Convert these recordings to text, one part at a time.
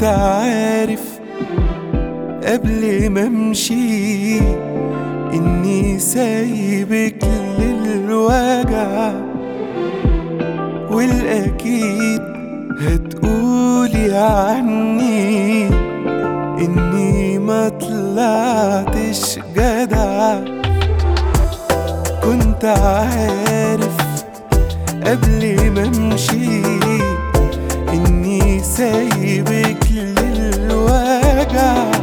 كنت عارف قبل ما امشي اني سايبك للوجع والاكيد هتقولي عني اني ما طلعتش جدع كنت عارف قبل ما امشي اني سايبك للوجع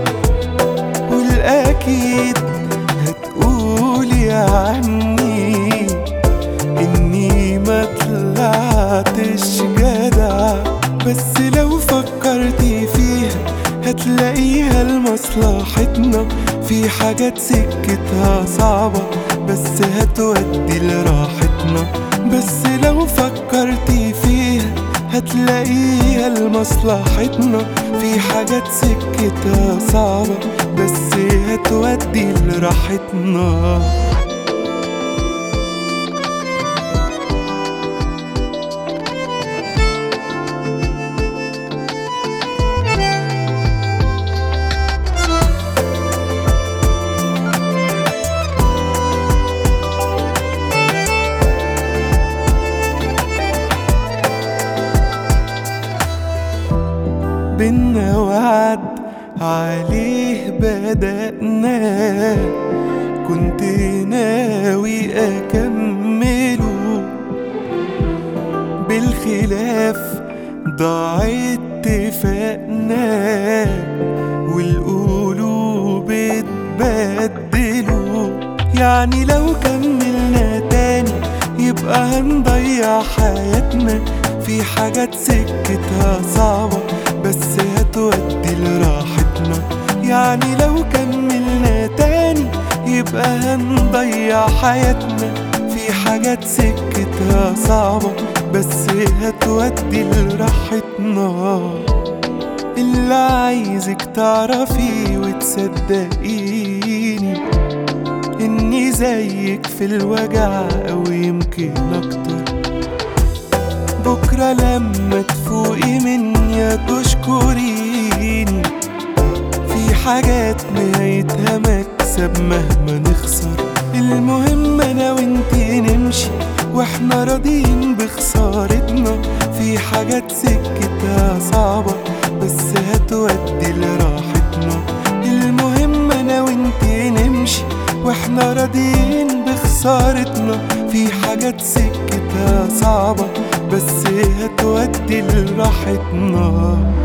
والاكيد هتقولي عني اني ما طلعتش جدع بس لو فكرتي فيها هتلاقيها لمصلحتنا في حاجات سكتها صعبة بس هتودي لراحتنا بس لو فكرتي فيها هتلاقيها لمصلحتنا في حاجات سكتها صعبة بس هتودي لراحتنا بينا وعد عليه بدأنا كنت ناوي أكمله بالخلاف ضاع اتفاقنا والقلوب اتبدلوا يعني لو كملنا تاني يبقى هنضيع حياتنا في حاجات سكتها صعبة بس هتودي لراحتنا يعني لو كملنا تاني يبقى هنضيع حياتنا في حاجات سكتها صعبة بس هتودي لراحتنا اللي عايزك تعرفي وتصدقيني اني زيك في الوجع او يمكن اكتر بكرة لما تفوقي مني تشكريني في حاجات نهايتها مكسب مهما نخسر المهم انا وانتي نمشي واحنا راضيين بخسارتنا في حاجات سكتها صعبة بس هتودي لراحتنا المهم انا وانتي نمشي واحنا راضيين بخسارتنا في حاجات سكتها صعبة بس هتودي لراحتنا